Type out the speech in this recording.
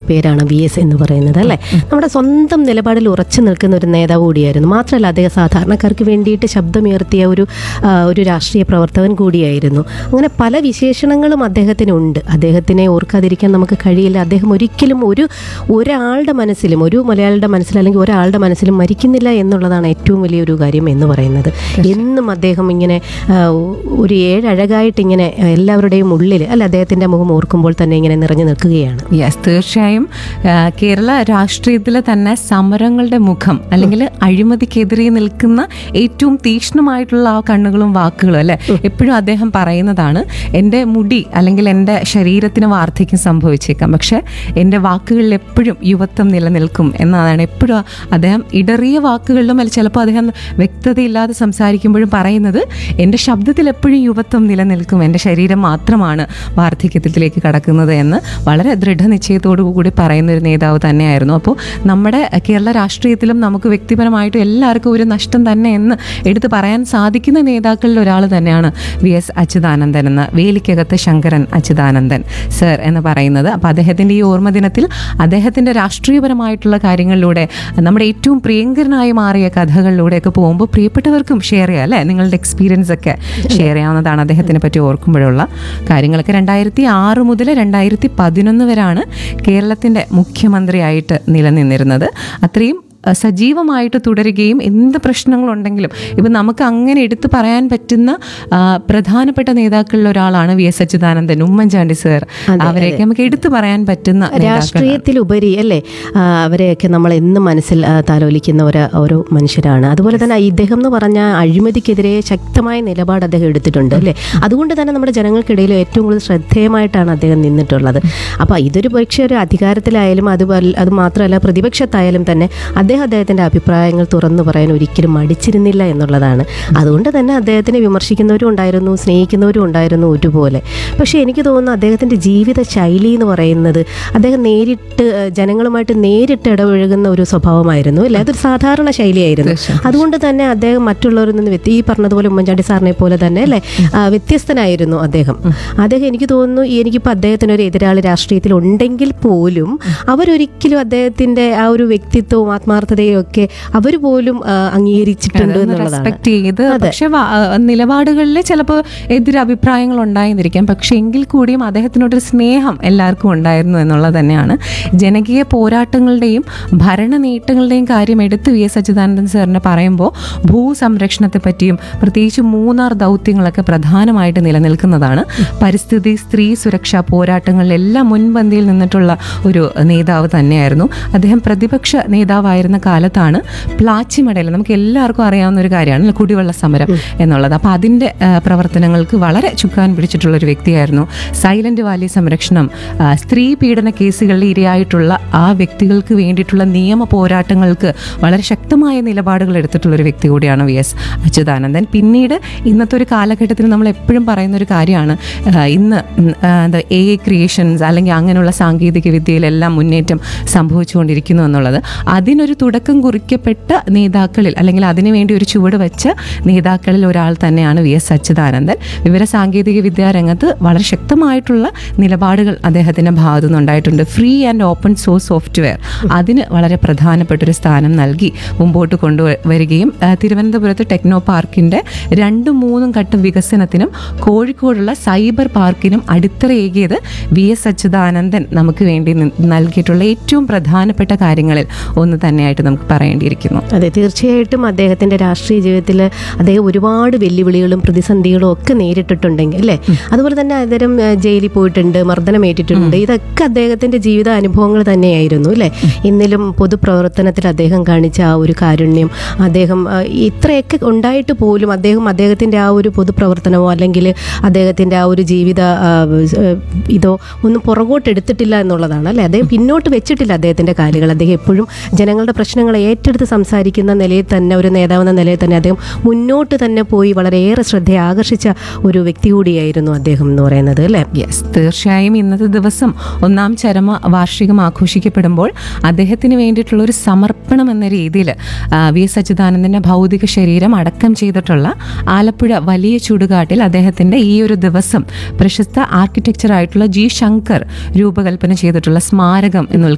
പേരാണ് V S എന്ന് പറയുന്നത് അല്ലേ നമ്മുടെ സ്വന്തം നിലപാടിൽ ഉറച്ചു നിൽക്കുന്ന ഒരു നേതാവ് കൂടിയായിരുന്നു മാത്രമല്ല അദ്ദേഹം സാധാരണക്കാർക്ക് വേണ്ടിയിട്ട് ശബ്ദമുയർത്തിയ ഒരു ആ, ഒരു രാഷ്ട്രീയ പ്രവർത്തകൻ കൂടിയായിരുന്നു അങ്ങനെ പല വിശേഷണങ്ങളും അദ്ദേഹത്തിനുണ്ട് അദ്ദേഹത്തിനെ ഓർക്കാതിരിക്കാൻ നമുക്ക് കഴിയില്ല അദ്ദേഹം ഒരിക്കലും ഒരു ഒരാളുടെ മനസ്സിലും ഒരു മലയാളിയുടെ മനസ്സിൽ അല്ലെങ്കിൽ ഒരാളുടെ മനസ്സിലും മരിക്കുന്നില്ല എന്നുള്ളതാണ് ഏറ്റവും വലിയൊരു കാര്യം എന്ന് പറയുന്നത് എന്നും അദ്ദേഹം ഇങ്ങനെ ആ, ഒരു ഏഴഴകായിട്ട് ഇങ്ങനെ എല്ലാവരുടെയും ഉള്ളിൽ അല്ല അദ്ദേഹത്തിൻ്റെ മുഖം ഓർക്കുമ്പോൾ തന്നെ ഇങ്ങനെ നിറഞ്ഞു നിൽക്കുകയാണ് യെസ് തീർച്ചയായും ആ, കേരള രാഷ്ട്രീയത്തിൽ തന്നെ സമരങ്ങളുടെ മുഖം അല്ലെങ്കിൽ അഴിമതിക്കെതിരെ നിൽക്കുന്ന ഏറ്റവും തീക്ഷ്ണമായിട്ടുള്ള ആ കണ്ണുകളും വാക്കുകളും അല്ലെ എപ്പോഴും അദ്ദേഹം പറയുന്നതാണ് എൻ്റെ മുടി അല്ലെങ്കിൽ എൻ്റെ ശരീരത്തിന് വാർദ്ധക്യം സംഭവിച്ചേക്കാം പക്ഷെ എൻ്റെ വാക്കുകളിൽ എപ്പോഴും യുവത്വം നിലനിൽക്കും എന്നതാണ് എപ്പോഴും അദ്ദേഹം ഇടറിയ വാക്കുകളിലും അല്ല ചിലപ്പോൾ അദ്ദേഹം വ്യക്തതയില്ലാതെ സംസാരിക്കുമ്പോഴും പറയുന്നത് എൻ്റെ ശബ്ദത്തിൽ എപ്പോഴും യുവത്വം നിലനിൽക്കും എൻ്റെ ശരീരം മാത്രമാണ് വാർദ്ധക്യത്തിലേക്ക് കടക്കുന്നത് എന്ന് വളരെ ദൃഢനിശ്ചയത്തോടു കൂടി പറയുന്ന ഒരു നേതാവ് തന്നെയായിരുന്നു അപ്പോൾ നമ്മുടെ കേരള രാഷ്ട്രീയത്തിലും നമുക്ക് വ്യക്തിപരമായിട്ടും എല്ലാവർക്കും ഒരു നഷ്ടം തന്നെ എന്ന് എടുത്തു പറയാൻ സാധിക്കുന്ന നേതാക്കളിൽ ഒരാൾ തന്നെയാണ് വി എസ് അച്യുതാനന്ദൻ എന്ന വേലിക്കകത്ത് ശങ്കരൻ അച്യുതാനന്ദൻ സർ എന്ന് പറയുന്നത് അപ്പോൾ അദ്ദേഹത്തിൻ്റെ ഈ ഓർമ്മ ദിനത്തിൽ അദ്ദേഹത്തിൻ്റെ രാഷ്ട്രീയപരമായിട്ടുള്ള കാര്യങ്ങളിലൂടെ നമ്മുടെ ഏറ്റവും പ്രിയങ്കരനായി മാറിയ കഥകളിലൂടെയൊക്കെ പോകുമ്പോൾ പ്രിയപ്പെട്ടവർക്കും ഷെയർ ചെയ്യാം അല്ലേ നിങ്ങളുടെ എക്സ്പീരിയൻസ് ഒക്കെ ഷെയർ ചെയ്യാവുന്നതാണ് അദ്ദേഹത്തിനെ പറ്റി ഓർക്കുമ്പോഴുള്ള കാര്യങ്ങളൊക്കെ രണ്ടായിരത്തി ആറ് മുതൽ രണ്ടായിരത്തി പതിനൊന്ന് വരെയാണ് കേരളത്തിൻ്റെ മുഖ്യമന്ത്രിയായിട്ട് നിലനിന്നിരുന്നത് അത്രയും അഹ് സജീവമായിട്ട് തുടരുകയും എന്ത് പ്രശ്നങ്ങളുണ്ടെങ്കിലും ഇപ്പം നമുക്ക് അങ്ങനെ എടുത്തു പറയാൻ പറ്റുന്ന ആ, പ്രധാനപ്പെട്ട നേതാക്കളിൽ ഒരാളാണ് V S Achuthanandan Oommen Chandy sir അവരെയൊക്കെ നമുക്ക് എടുത്തു പറയാൻ പറ്റുന്ന നേതാക്കൾ രാഷ്ട്രീയത്തിലുപരി അല്ലേ ആ, അവരെയൊക്കെ നമ്മൾ എന്നും മനസ്സിൽ ആ, താലോലിക്കുന്ന ഒരു ഓരോ മനുഷ്യരാണ് അതുപോലെ തന്നെ ഇദ്ദേഹം എന്ന് പറഞ്ഞ അഴിമതിക്കെതിരെ ശക്തമായ നിലപാട് അദ്ദേഹം എടുത്തിട്ടുണ്ട് അല്ലേ അതുകൊണ്ട് തന്നെ നമ്മുടെ ജനങ്ങൾക്കിടയിൽ ഏറ്റവും കൂടുതൽ ശ്രദ്ധേയമായിട്ടാണ് അദ്ദേഹം നിന്നിട്ടുള്ളത് അപ്പോൾ ഇതൊരു പക്ഷേ ഒരു അധികാരത്തിലായാലും അത് വൽ- അത് മാത്രമല്ല പ്രതിപക്ഷത്തായാലും തന്നെ അദ്ദേഹം അദ്ദേഹത്തിൻ്റെ അഭിപ്രായങ്ങൾ തുറന്നു പറയാൻ ഒരിക്കലും മടിച്ചിരുന്നില്ല എന്നുള്ളതാണ് അതുകൊണ്ട് തന്നെ അദ്ദേഹത്തിനെ വിമർശിക്കുന്നവരും ഉണ്ടായിരുന്നു സ്നേഹിക്കുന്നവരും ഉണ്ടായിരുന്നു ഒരുപോലെ പക്ഷേ എനിക്ക് തോന്നുന്നു അദ്ദേഹത്തിൻ്റെ ജീവിത ശൈലി എന്ന് പറയുന്നത് അദ്ദേഹം നേരിട്ട് ഏഹ്, ജനങ്ങളുമായിട്ട് നേരിട്ട് ഇടപഴകുന്ന ഒരു സ്വഭാവമായിരുന്നു അല്ലേ അതൊരു സാധാരണ ശൈലിയായിരുന്നു അതുകൊണ്ട് തന്നെ അദ്ദേഹം മറ്റുള്ളവരിൽ നിന്ന് വ്യത്യ ഈ പറഞ്ഞതുപോലെ ഉമ്മൻചാണ്ടി സാറിനെ പോലെ തന്നെ അല്ലേ ആ, വ്യത്യസ്തനായിരുന്നു അദ്ദേഹം അദ്ദേഹം എനിക്ക് തോന്നുന്നു ഈ എനിക്കിപ്പോൾ അദ്ദേഹത്തിന് ഒരു എതിരാളി രാഷ്ട്രീയത്തിൽ ഉണ്ടെങ്കിൽ പോലും അവരൊരിക്കലും അദ്ദേഹത്തിൻ്റെ ആ ഒരു വ്യക്തിത്വവും ആത്മാർത്ഥതയും ഒക്കെ അവർ പോലും ആ, അംഗീകരിച്ചിട്ടുണ്ട് എന്നുള്ളതാണ് റെസ്പെക്ട് ചെയ്ത് പക്ഷെ നിലപാടുകളിൽ ചിലപ്പോൾ എതിരഭിപ്രായങ്ങൾ ഉണ്ടായിരുന്നിരിക്കാം പക്ഷെ എങ്കിൽ കൂടിയും അദ്ദേഹത്തിനോടൊരു സ്നേഹം എല്ലാവർക്കും ഉണ്ടായിരുന്നു എന്നുള്ളത് തന്നെയാണ് ജനകീയ പോരാട്ടങ്ങളുടെയും ഭരണ നേട്ടങ്ങളുടെയും കാര്യം എടുത്ത് വി എസ് അച്യുതാനന്ദൻ സാറിന് പറയുമ്പോൾ ഭൂസംരക്ഷണത്തെ പറ്റിയും പ്രത്യേകിച്ച് മൂന്നാർ ദൗത്യങ്ങളൊക്കെ പ്രധാനമായിട്ട് നിലനിൽക്കുന്നതാണ് പരിസ്ഥിതി സ്ത്രീ സുരക്ഷാ പോരാട്ടങ്ങളിലെല്ലാം മുൻപന്തിയിൽ നിന്നിട്ടുള്ള ഒരു നേതാവ് തന്നെയായിരുന്നു അദ്ദേഹം പ്രതിപക്ഷ നേതാവായിരുന്ന കാലത്താണ് പ്ലാച്ചിമടയിൽ നമുക്ക് എല്ലാവർക്കും അറിയാവുന്ന ഒരു കാര്യമാണ് കുടിവെള്ള സമരം എന്നുള്ളത് അപ്പോൾ അതിൻ്റെ ആ, പ്രവർത്തനങ്ങൾക്ക് വളരെ ചുക്കാൻ പിടിച്ചിട്ടുള്ള ഒരു വ്യക്തിയായിരുന്നു സൈലന്റ് വാലി സംരക്ഷണം ആ, സ്ത്രീ പീഡന കേസുകളിൽ ഇരയായിട്ടുള്ള ആ വ്യക്തികൾക്ക് വേണ്ടിയിട്ടുള്ള നിയമ പോരാട്ടങ്ങൾക്ക് വളരെ ശക്തമായ നിലപാടുകൾ എടുത്തിട്ടുള്ള ഒരു വ്യക്തി കൂടിയാണ് വി എസ് അച്യുതാനന്ദൻ പിന്നീട് ഇന്നത്തെ ഒരു കാലഘട്ടത്തിൽ നമ്മൾ എപ്പോഴും പറയുന്ന ഒരു കാര്യമാണ് ആ, ഇന്ന് ഉം, ആ, എന്താ എ ഐ ക്രിയേഷൻസ് അല്ലെങ്കിൽ അങ്ങനെയുള്ള സാങ്കേതിക വിദ്യയിലെല്ലാം മുന്നേറ്റം സംഭവിച്ചുകൊണ്ടിരിക്കുന്നു എന്നുള്ളത് അതിനൊരു തുടക്കം കുറിക്കപ്പെട്ട നേതാക്കളിൽ അല്ലെങ്കിൽ അതിനുവേണ്ടി ഒരു ചുവട് വെച്ച നേതാക്കളിൽ ഒരാൾ തന്നെയാണ് വി എസ് അച്യുതാനന്ദൻ വിവര സാങ്കേതിക വിദ്യാ രംഗത്ത് വളരെ ശക്തമായിട്ടുള്ള നിലപാടുകൾ അദ്ദേഹത്തിൻ്റെ ഭാഗത്തു നിന്നുണ്ടായിട്ടുണ്ട് free and open source software അതിന് വളരെ പ്രധാനപ്പെട്ട ഒരു സ്ഥാനം നൽകി മുമ്പോട്ട് കൊണ്ടുവരികയും ആ, തിരുവനന്തപുരത്ത് ടെക്നോ പാർക്കിൻ്റെ രണ്ടും മൂന്നും ഘട്ട വികസനത്തിനും കോഴിക്കോടുള്ള സൈബർ പാർക്കിനും അടിത്തറയേകിയത് വി എസ് അച്യുതാനന്ദൻ നമുക്ക് വേണ്ടി നി- നൽകിയിട്ടുള്ള ഏറ്റവും പ്രധാനപ്പെട്ട കാര്യങ്ങളിൽ ഒന്ന് തന്നെയായിട്ട് നമുക്ക് പറയേണ്ടിയിരിക്കുന്നു അതെ തീർച്ചയായിട്ടും അദ്ദേഹത്തിൻ്റെ രാഷ്ട്രീയ ജീവിതത്തിൽ അദ്ദേഹം ഒരുപാട് വെല്ലുവിളികളും പ്രതിസന്ധികളും ഒക്കെ നേരിട്ടിട്ടുണ്ടെങ്കിൽ അല്ലേ അതുപോലെ തന്നെ അദ്ദേഹം ഏഹ്, ജയിലിൽ പോയിട്ടുണ്ട് മർദ്ദനമേറ്റിട്ടുണ്ട് ഇതൊക്കെ അദ്ദേഹത്തിൻ്റെ ജീവിത അനുഭവങ്ങൾ തന്നെയായിരുന്നു അല്ലേ ഇന്നിലും പൊതുപ്രവർത്തനത്തിൽ അദ്ദേഹം കാണിച്ച ആ ഒരു കാരുണ്യം അദ്ദേഹം ആ, ഇത്രയൊക്കെ ഉണ്ടായിട്ട് പോലും അദ്ദേഹം അദ്ദേഹത്തിൻ്റെ ആ ഒരു പൊതുപ്രവർത്തനമോ അല്ലെങ്കിൽ അദ്ദേഹത്തിൻ്റെ ആ ഒരു ജീവിത ആ, ഏഹ്, ഇതോ ഒന്നും പുറകോട്ട് എടുത്തിട്ടില്ല എന്നുള്ളതാണ് അല്ലേ അദ്ദേഹം പിന്നോട്ട് വെച്ചിട്ടില്ല അദ്ദേഹത്തിൻ്റെ കാലുകൾ അദ്ദേഹം എപ്പോഴും ജനങ്ങളുടെ പ്രശ്നങ്ങൾ ഏറ്റെടുത്ത് സംസാരിക്കുന്ന നിലയിൽ തന്നെ ഒരു നേതാവെന്ന നിലയിൽ തന്നെ അദ്ദേഹം മുന്നോട്ട് തന്നെ പോയി വളരെയേറെ ശ്രദ്ധ ആകർഷിച്ച ഒരു വ്യക്തി കൂടിയായിരുന്നു അദ്ദേഹം എന്ന് പറയുന്നത് അല്ലേ യെസ് തീർച്ചയായും ഇന്നത്തെ ദിവസം ഒന്നാം ചരമ വാർഷികം ആഘോഷിക്കപ്പെടുമ്പോൾ അദ്ദേഹത്തിന് വേണ്ടിയിട്ടുള്ള ഒരു സമർപ്പണം എന്ന രീതിയിൽ വി എസ് അച്യുതാനന്ദൻ്റെ ഭൗതിക ശരീരം അടക്കം ചെയ്തിട്ടുള്ള ആലപ്പുഴ വലിയ ചുടുകാട്ടിൽ അദ്ദേഹത്തിൻ്റെ ഈ ഒരു ദിവസം പ്രശസ്ത ആർക്കിടെക്ചറായിട്ടുള്ള ജി ശങ്കർ രൂപകൽപ്പന ചെയ്തിട്ടുള്ള സ്മാരകം എന്ന്